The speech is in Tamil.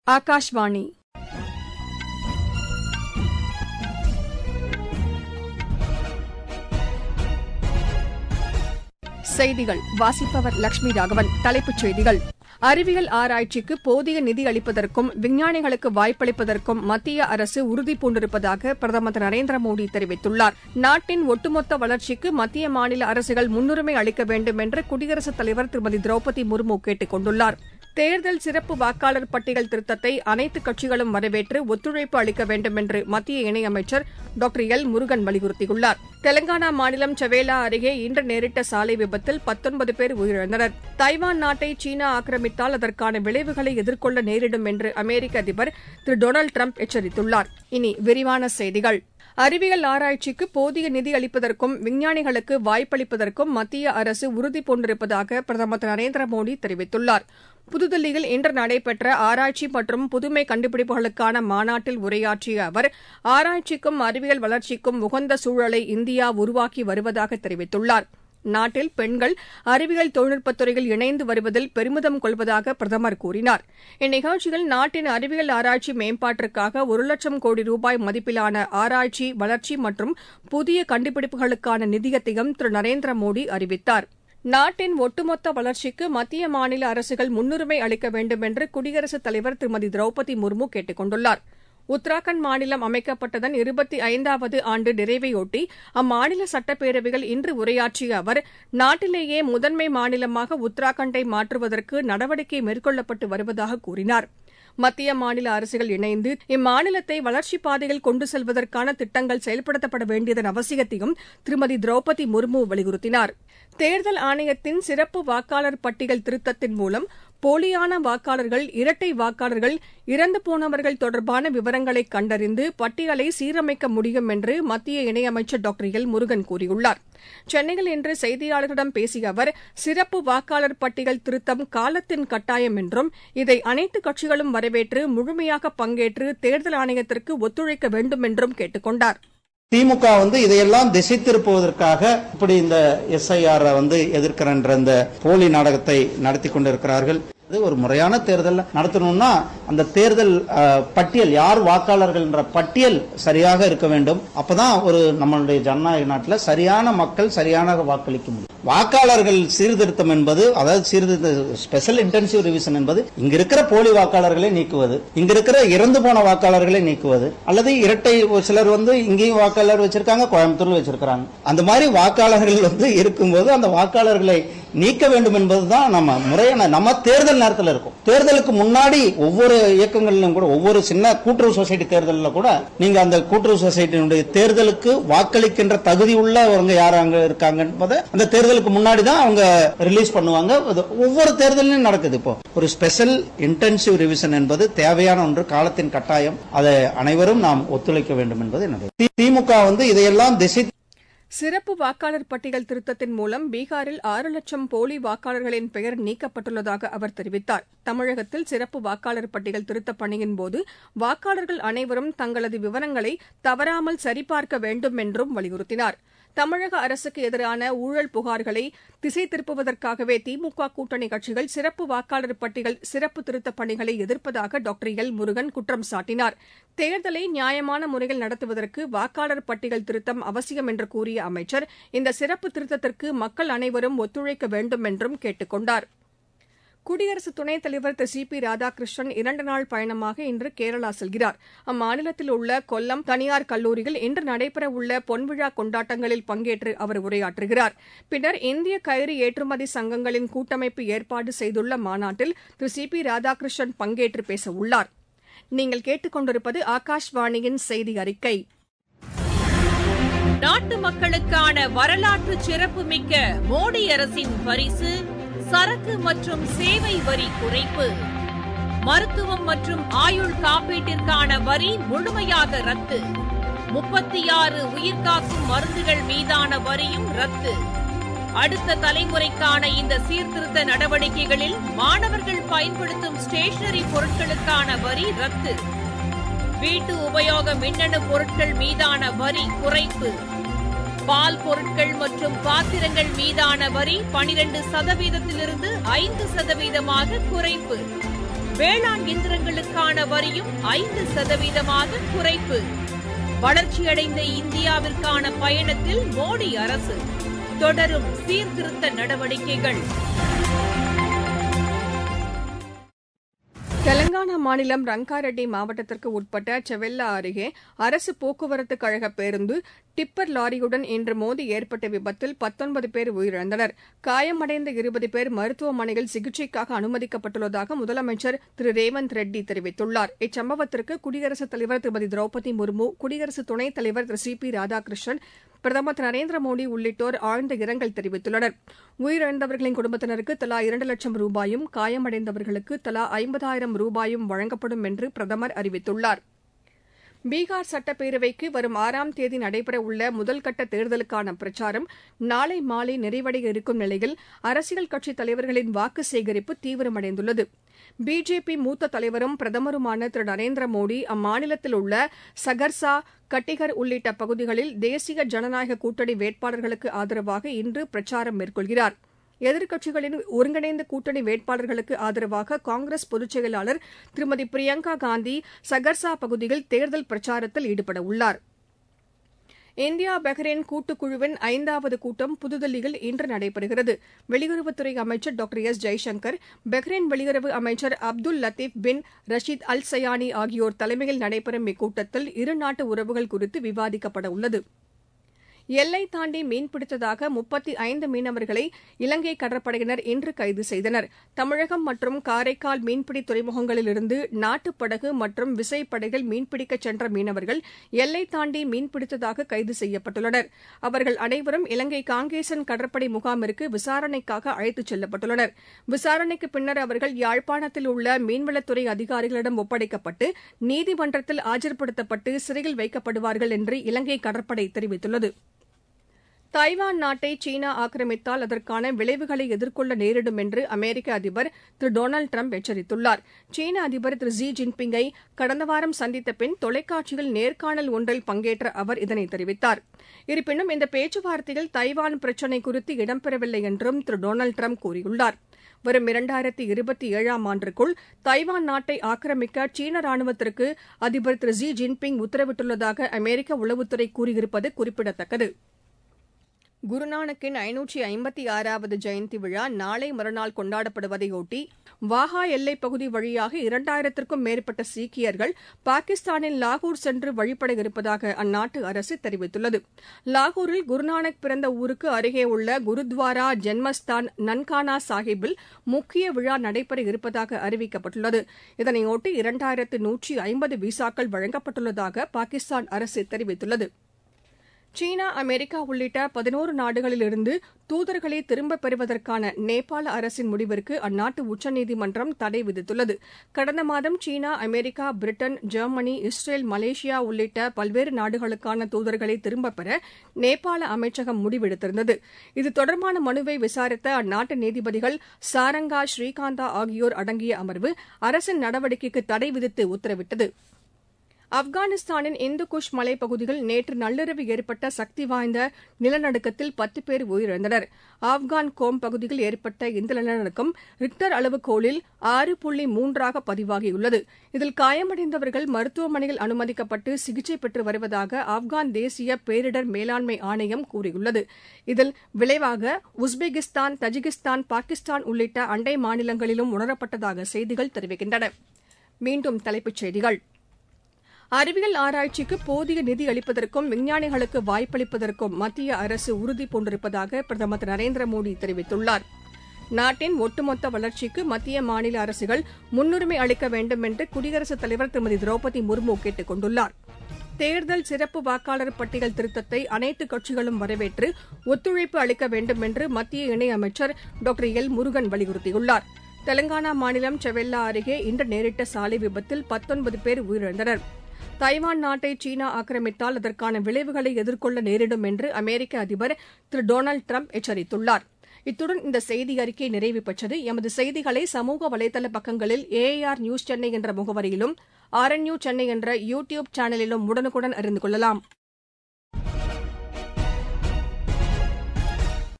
ஆகாஷ்வாணி செய்திகள் வாசிப்பவர் லட்சுமி ராகவன் தலைப்புச் செய்திகள் அறிவியல் ஆராய்ச்சிக்கு போதிய நிதி அளிப்பதற்கும் விஞ்ஞானிகளுக்கு வாய்ப்பளிப்பதற்கும் மத்திய அரசு உறுதிபூண்டிருப்பதாக பிரதமர் திரு நரேந்திர மோடி தெரிவித்துள்ளார் நாட்டின் ஒட்டுமொத்த வளர்ச்சிக்கு மத்திய மாநில அரசுகள் முன்னுரிமை அளிக்க வேண்டும் என்று குடியரசுத் தலைவர் திருமதி திரௌபதி முர்மு கேட்டுக் கொண்டுள்ளார் தேர்தல் சிறப்பு வாக்காளர் பட்டியல் திருத்தத்தை அனைத்து கட்சிகளும் வரவேற்று ஒத்துழைப்பு அளிக்க வேண்டும் என்று மத்திய இணையமைச்சர் டாக்டர் எல் முருகன் வலியுறுத்தியுள்ளார் தெலங்கானா மாநிலம் சவேலா அருகே இன்று நேரிட்ட சாலை விபத்தில் பத்தொன்பது பேர் உயிரிழந்தனர் தைவான் நாட்டை சீனா ஆக்கிரமித்தால் அதற்கான விளைவுகளை எதிர்கொள்ள நேரிடும் என்று அமெரிக்க அதிபர் திரு டொனால்டு டிரம்ப் எச்சரித்துள்ளார் இனி விரிவான செய்திகள் அறிவியல் ஆராய்ச்சிக்கு போதிய நிதி அளிப்பதற்கும் விஞ்ஞானிகளுக்கு வாய்ப்பளிப்பதற்கும் மத்திய அரசு உறுதிபூண்டிருப்பதாக பிரதமர் திரு நரேந்திர மோடி தெரிவித்துள்ளார் புதுதில்லியில் இன்று நடைபெற்ற ஆராய்ச்சி மற்றும் புதுமை கண்டுபிடிப்புகளுக்கான மாநாட்டில் உரையாற்றிய அவர் ஆராய்ச்சிக்கும் அறிவியல் வளர்ச்சிக்கும் உகந்த சூழலை இந்தியா உருவாக்கி வருவதாக தெரிவித்துள்ளார் நாட்டில் பெண்கள் அறிவியல் தொழில்நுட்பத் துறையில் இணைந்து வருவதில் பெருமிதம் கொள்வதாக பிரதமர் கூறினார் இந்நிகழ்ச்சியில் நாட்டின் அறிவியல் ஆராய்ச்சி மேம்பாட்டிற்காக ஒரு லட்சம் கோடி ரூபாய் மதிப்பிலான ஆராய்ச்சி வளர்ச்சி மற்றும் புதிய கண்டுபிடிப்புகளுக்கான நிதியத்தையும் திரு நரேந்திர மோடி அறிவித்தார் நாட்டின் ஒட்டுமொத்த வளர்ச்சிக்கு மத்திய மாநில அரசுகள் முன்னுரிமை அளிக்க வேண்டும் என்று குடியரசுத் தலைவர் திருமதி திரௌபதி முர்மு கேட்டுக் கொண்டுள்ளார் உத்தராகண்ட் மாநிலம் அமைக்கப்பட்டதன் இருபத்தி ஐந்தாவது ஆண்டு நிறைவையொட்டி அம்மாநில சட்டப்பேரவையில் இன்று உரையாற்றிய அவர் நாட்டிலேயே முதன்மை மாநிலமாக உத்தராகண்டை மாற்றுவதற்கு நடவடிக்கை மேற்கொள்ளப்பட்டு வருவதாக கூறினார் மத்திய மாநில அரசுகள் இணைந்து இம்மாநிலத்தை வளர்ச்சிப் பாதையில் கொண்டு செல்வதற்கான திட்டங்கள் செயல்படுத்தப்பட வேண்டியதன் அவசியத்தையும் திருமதி திரௌபதி முர்மு வலியுறுத்தினார் தேர்தல் ஆணையத்தின் சிறப்பு வாக்காளர் பட்டியல் திருத்தத்தின் மூலம் போலியான வாக்காளர்கள் இரட்டை வாக்காளர்கள் இறந்து போனவர்கள் தொடர்பான விவரங்களை கண்டறிந்து பட்டியலை சீரமைக்க முடியும் என்று மத்திய இணையமைச்சர் டாக்டர் எல் முருகன் கூறியுள்ளார் சென்னையில் இன்று செய்தியாளர்களிடம் பேசிய அவர் சிறப்பு வாக்காளர் பட்டியல் திருத்தம் காலத்தின் கட்டாயம் என்றும் இதை அனைத்து கட்சிகளும் வரவேற்று முழுமையாக பங்கேற்று தேர்தல் ஆணையத்திற்கு ஒத்துழைக்க வேண்டும் என்றும் கேட்டுக் கொண்டார் திமுக வந்து இதையெல்லாம் திசை திருப்புவதற்காக இப்படி இந்த எஸ்ஐஆர் வந்து எதிர்க்கிற இந்த போலி நாடகத்தை நடத்தி கொண்டிருக்கிறார்கள் இது ஒரு முறையான தேர்தல் நடத்தணும்னா அந்த தேர்தல் பட்டியல் யார் வாக்காளர்கள் என்ற பட்டியல் சரியாக இருக்க வேண்டும் அப்பதான் ஒரு நம்மளுடைய ஜனநாயக நாட்டில் சரியான மக்கள் சரியாக வாக்களிக்க முடியும் வாக்காளர்கள் சீர்திருத்தம் என்பது அதாவது சீர்திருத்த ஸ்பெஷல் இன்டென்சிவ் ரிவிஷன் என்பது இங்க இருக்கிற போலி வாக்காளர்களை நீக்குவது இங்க இருக்கிற இறந்து போன வாக்காளர்களை நீக்குவது அல்லது இரட்டை சிலர் வந்து இங்கேயும் வாக்காளர் வச்சிருக்காங்க கோயம்புத்தூர்ல வச்சிருக்காங்க அந்த மாதிரி வாக்காளர்கள் வந்து இருக்கும்போது அந்த வாக்காளர்களை நீக்க வேண்டும் என்பதுதான் நம்ம முறையான நம்ம தேர்தல் நேரத்தில் இருக்கும் தேர்தலுக்கு முன்னாடி ஒவ்வொரு இயக்கங்களிலும் கூட ஒவ்வொரு சின்ன கூட்டுறவு சொசைட்டி தேர்தலில் கூட நீங்க அந்த கூட்டுறவு சொசைட்டியினுடைய தேர்தலுக்கு வாக்களிக்கின்ற தகுதி உள்ளவங்க யார் அங்க இருக்காங்க என்பதை அந்த தேர்தலுக்கு முன்னாடி தான் அவங்க ரிலீஸ் பண்ணுவாங்க ஒவ்வொரு தேர்தலையும் நடக்குது இப்போ ஒரு ஸ்பெஷல் இன்டென்சிவ் ரிவிஷன் என்பது தேவையான ஒன்று காலத்தின் கட்டாயம் அதை அனைவரும் நாம் ஒத்துழைக்க வேண்டும் என்பது என்னுடைய திமுக வந்து இதையெல்லாம் திசை சிறப்பு வாக்காளர் பட்டியல் திருத்தத்தின் மூலம் பீகாரில் ஆறு லட்சம் போலி வாக்காளர்களின் பெயர் நீக்கப்பட்டுள்ளதாக அவர் தெரிவித்தார் தமிழகத்தில் சிறப்பு வாக்காளர் பட்டியல் திருத்தப் பணியின்போது வாக்காளர்கள் அனைவரும் தங்களது விவரங்களை தவறாமல் சரிபார்க்க வேண்டும் என்றும் வலியுறுத்தினார் தமிழக அரசுக்கு எதிரான ஊழல் புகார்களை திசை திருப்புவதற்காகவே திமுக கூட்டணி கட்சிகள் சிறப்பு வாக்காளர் பட்டியல் சிறப்பு திருத்தப் பணிகளை எதிர்ப்பதாக டாக்டர் எல் முருகன் குற்றம் சாட்டினார் தேர்தலை நியாயமான முறையில் நடத்துவதற்கு வாக்காளர் பட்டியல் திருத்தம் அவசியம் என்று கூறிய அமைச்சர் இந்த சிறப்பு திருத்தத்திற்கு மக்கள் அனைவரும் ஒத்துழைக்க வேண்டும் என்றும் கேட்டுக் கொண்டாா் குடியரசு துணைத் தலைவர் திரு சி பி ராதாகிருஷ்ணன் இரண்டு நாள் பயணமாக இன்று கேரளா செல்கிறார் அம்மாநிலத்தில் உள்ள கொல்லம் தனியார் கல்லூரியில் இன்று நடைபெறவுள்ள பொன்விழா கொண்டாட்டங்களில் பங்கேற்று அவர் உரையாற்றுகிறார் பின்னர் இந்திய கயிறு ஏற்றுமதி சங்கங்களின் கூட்டமைப்பு ஏற்பாடு செய்துள்ள மாநாட்டில் திரு சி பி ராதாகிருஷ்ணன் பங்கேற்று பேச உள்ளார் நீங்கள் கேட்டுக்கொண்டிருப்பது ஆகாஷ்வாணியின் செய்தி அறிக்கை நாட்டு மக்களுக்கான வரலாற்று சிறப்புமிக்க மோடி அரசின் பரிசு சரக்கு மற்றும் சேவை வரி குறைப்பு மருத்துவம் மற்றும் ஆயுள் காப்பீட்டிற்கான வரி முழுமையாக ரத்து முப்பத்தி ஆறு உயிர்காக்கும் மருந்துகள் மீதான வரியும் ரத்து அடுத்த தலைமுறைக்கான இந்த சீர்திருத்த நடவடிக்கைகளில் மாணவர்கள் பயன்படுத்தும் ஸ்டேஷனரி பொருட்களுக்கான வரி ரத்து வீட்டு உபயோக மின்னணு பொருட்கள் மீதான வரி குறைப்பு பால் பொருட்கள் மற்றும் பாத்திரங்கள் மீதான வரி பனிரெண்டு சதவீதத்திலிருந்து ஐந்து சதவீதமாக குறைப்பு வேளாண் இயந்திரங்களுக்கான வரியும் ஐந்து சதவீதமாக குறைப்பு வளர்ச்சியடைந்த இந்தியாவிற்கான பயணத்தில் மோடி அரசு தொடரும் சீர்திருத்த நடவடிக்கைகள் தெலங்கானா மாநிலம் ரங்காரெட்டி மாவட்டத்திற்கு உட்பட்ட செவெல்லா அருகே அரசு போக்குவரத்து கழக பேருந்து டிப்பர் லாரியுடன் இன்று மோதி ஏற்பட்ட விபத்தில் பத்தொன்பது பேர் உயிரிழந்தனர் காயமடைந்த இருபது பேர் மருத்துவமனையில் சிகிச்சைக்காக அனுமதிக்கப்பட்டுள்ளதாக முதலமைச்சர் திரு ரேவந்த் ரெட்டி தெரிவித்துள்ளார் இச்சம்பவத்திற்கு குடியரசுத் தலைவர் திருமதி திரௌபதி முர்மு குடியரசு துணைத் தலைவர் திரு சி பி ராதாகிருஷ்ணன் பிரதமர் திரு நரேந்திர மோடி உள்ளிட்டோர் ஆழ்ந்த இரங்கல் தெரிவித்துள்ளனர் உயிரிழந்தவர்களின் குடும்பத்தினருக்கு தலா இரண்டு லட்சம் ரூபாயும் காயமடைந்தவர்களுக்கு தலா ஐம்பதாயிரம் ரூபாயும் வழங்கப்படும் என்று பிரதமர் அறிவித்துள்ளார் பீகார் சட்டப்பேரவைக்கு வரும் ஆறாம் தேதி நடைபெறவுள்ள முதல்கட்ட தேர்தலுக்கான பிரச்சாரம் நாளை மாலை நிறைவடைய இருக்கும் நிலையில் அரசியல் கட்சித் தலைவர்களின் வாக்கு சேகரிப்பு தீவிரமடைந்துள்ளது பிஜேபி மூத்த தலைவரும் பிரதமருமான திரு நரேந்திர மோடி அம்மாநிலத்தில் உள்ள சகர்சா கட்டிகர் உள்ளிட்ட பகுதிகளில் தேசிய ஜனநாயக கூட்டணி வேட்பாளர்களுக்கு ஆதரவாக இன்று பிரச்சாரம் மேற்கொள்கிறார் எதிர்க்கட்சிகளின் ஒருங்கிணைந்த கூட்டணி வேட்பாளர்களுக்கு ஆதரவாக காங்கிரஸ் பொதுச் செயலாளர் திருமதி பிரியங்கா காந்தி சகர்சா பகுதியில் தேர்தல் பிரச்சாரத்தில் ஈடுபட உள்ளார் இந்தியா பஹ்ரைன் கூட்டுக்குழுவின் ஐந்தாவது கூட்டம் புதுதில்லியில் இன்று நடைபெறுகிறது வெளியுறவுத்துறை அமைச்சர் டாக்டர் எஸ் ஜெய்சங்கர் பஹ்ரைன் வெளியுறவு அமைச்சர் அப்துல் லத்தீப் பின் ரஷீத் அல் சயானி ஆகியோர் தலைமையில் நடைபெறும் இக்கூட்டத்தில் இருநாட்டு உறவுகள் குறித்து விவாதிக்கப்பட உள்ளது எல்லை தாண்டி மீன்பிடித்ததாக முப்பத்தி ஐந்து மீனவர்களை இலங்கை கடற்படையினர் இன்று கைது செய்தனர் தமிழகம் மற்றும் காரைக்கால் மீன்பிடி துறைமுகங்களிலிருந்து நாட்டுப்படகு மற்றும் விசைப்படகில் மீன்பிடிக்கச் சென்ற மீனவர்கள் எல்லை தாண்டி மீன்பிடித்ததாக கைது செய்யப்பட்டுள்ளனர் அவர்கள் அனைவரும் இலங்கை காங்கேசன் கடற்படை முகாமிற்கு விசாரணைக்காக அழைத்துச் செல்லப்பட்டுள்ளனர் விசாரணைக்கு பின்னர் அவர்கள் யாழ்ப்பாணத்தில் உள்ள மீன்வளத்துறை அதிகாரிகளிடம் ஒப்படைக்கப்பட்டு நீதிமன்றத்தில் ஆஜர்படுத்தப்பட்டு சிறையில் வைக்கப்படுவார்கள் என்று இலங்கை கடற்படை தெரிவித்துள்ளது தாய்வான் நாட்டை சீனா ஆக்கிரமித்தால் அதற்கான விளைவுகளை எதிர்கொள்ள நேரிடும் என்று அமெரிக்க அதிபர் திரு டொனால்டு டிரம்ப் எச்சரித்துள்ளார் சீன அதிபர் திரு ஜி ஜின்பிங்கை கடந்த வாரம் சந்தித்த பின் தொலைக்காட்சியில் நேர்காணல் ஒன்றில் பங்கேற்ற அவர் இதனை தெரிவித்தார் இருப்பினும் இந்த பேச்சுவார்த்தையில் தைவான் பிரச்சினை குறித்து இடம்பெறவில்லை என்றும் திரு டொனால்டு டிரம்ப் கூறியுள்ளார் வரும் இரண்டாயிரத்தி இருபத்தி ஏழாம் ஆண்டிற்குள் தைவான் நாட்டை ஆக்கிரமிக்க சீன ராணுவத்திற்கு அதிபர் திரு ஜி ஜின்பிங் உத்தரவிட்டுள்ளதாக அமெரிக்க உளவுத்துறை கூறியிருப்பது குறிப்பிடத்தக்கது குருநானக்கின் ஐநூற்றி ஐம்பத்தி ஆறாவது ஜெயந்தி விழா நாளை மறுநாள் கொண்டாடப்படுவதையொட்டி வாகா எல்லைப் பகுதி வழியாக இரண்டாயிரத்திற்கும் மேற்பட்ட சீக்கியர்கள் பாகிஸ்தானின் லாகூர் சென்று வழிபட இருப்பதாக அந்நாட்டு அரசு தெரிவித்துள்ளது லாகூரில் குருநானக் பிறந்த ஊருக்கு அருகே உள்ள குருத்வாரா ஜென்மஸ்தான் நன்கானா சாஹிப்பில் முக்கிய விழா நடைபெற இருப்பதாக அறிவிக்கப்பட்டுள்ளது இதனையொட்டி இரண்டாயிரத்து நூற்றி ஐம்பது விசாக்கள் வழங்கப்பட்டுள்ளதாக பாகிஸ்தான் அரசு தெரிவித்துள்ளது சீனா அமெரிக்கா உள்ளிட்ட பதினோரு நாடுகளிலிருந்து தூதர்களை திரும்பப் பெறுவதற்கான நேபாள அரசின் முடிவிற்கு அந்நாட்டு உச்சநீதிமன்றம் தடை விதித்துள்ளது கடந்த மாதம் China America Britain Germany Israel Malaysia உள்ளிட்ட பல்வேறு நாடுகளுக்கான தூதர்களை திரும்பப் பெற நேபாள அமைச்சகம் முடிவெடுத்திருந்தது இது தொடர்பான மனுவை விசாரித்த அந்நாட்டு நீதிபதிகள் சாரங்கா ஸ்ரீகாந்தா ஆகியோர் அடங்கிய அமர்வு அரசின் நடவடிக்கைக்கு தடை விதித்து உத்தரவிட்டது ஆப்கானிஸ்தானின் இந்து குஷ் மலைப்பகுதியில் நேற்று நள்ளிரவு ஏற்பட்ட சக்தி வாய்ந்த நிலநடுக்கத்தில் பத்து பேர் உயிரிழந்தனர் ஆப்கான் கோம் பகுதியில் ஏற்பட்ட இந்த நிலநடுக்கம் ரிக்டர் அளவுகோலில் ஆறு புள்ளி மூன்றாக பதிவாகியுள்ளது இதில் காயமடைந்தவர்கள் மருத்துவமனையில் அனுமதிக்கப்பட்டு சிகிச்சை பெற்று வருவதாக ஆப்கான் தேசிய பேரிடர் மேலாண்மை ஆணையம் கூறியுள்ளது இதில் விளைவாக உஸ்பெகிஸ்தான் தஜிகிஸ்தான் பாகிஸ்தான் உள்ளிட்ட அண்டை மாநிலங்களிலும் உணரப்பட்டதாக செய்திகள் தெரிவிக்கின்றன மீண்டும் தலைப்புச் செய்திகள் அறிவியல் ஆராய்ச்சிக்கு போதிய நிதி அளிப்பதற்கும் விஞ்ஞானிகளுக்கு வாய்ப்பளிப்பதற்கும் மத்திய அரசு உறுதி பூண்டிருப்பதாக பிரதமர் திரு நரேந்திர மோடி தெரிவித்துள்ளார் நாட்டின் ஒட்டுமொத்த வளர்ச்சிக்கு மத்திய மாநில அரசுகள் முன்னுரிமை அளிக்க வேண்டும் என்று குடியரசுத் தலைவர் திருமதி திரௌபதி முர்மு கேட்டுக் கொண்டுள்ளார் தேர்தல் சிறப்பு வாக்காளர் பட்டியல் திருத்தத்தை அனைத்து கட்சிகளும் வரவேற்று ஒத்துழைப்பு அளிக்க வேண்டும் என்று மத்திய இணையமைச்சர் டாக்டர் எல் முருகன் வலியுறுத்தியுள்ளார் தெலங்கானா மாநிலம் செவெல்லா அருகே இன்று நேரிட்ட சாலை விபத்தில் பத்தொன்பது பேர் உயிரிழந்தனர் தைவான் நாட்டை சீனா ஆக்கிரமித்தால் அதற்கான விளைவுகளை எதிர்கொள்ள நேரிடும் என்று அமெரிக்க அதிபர் திரு டொனால்டு டிரம்ப் எச்சரித்துள்ளார் இத்துடன் இந்த செய்தி அறிக்கை நிறைவு பெற்றது எமது செய்திகளை சமூக வலைதள பக்கங்களில் ஏஐஆர் நியூஸ் சென்னை என்ற முகவரியிலும் ஆர்என்யூ சென்னை என்ற யூ டியூப் சேனலிலும் உடனுக்குடன் அறிந்து கொள்ளலாம்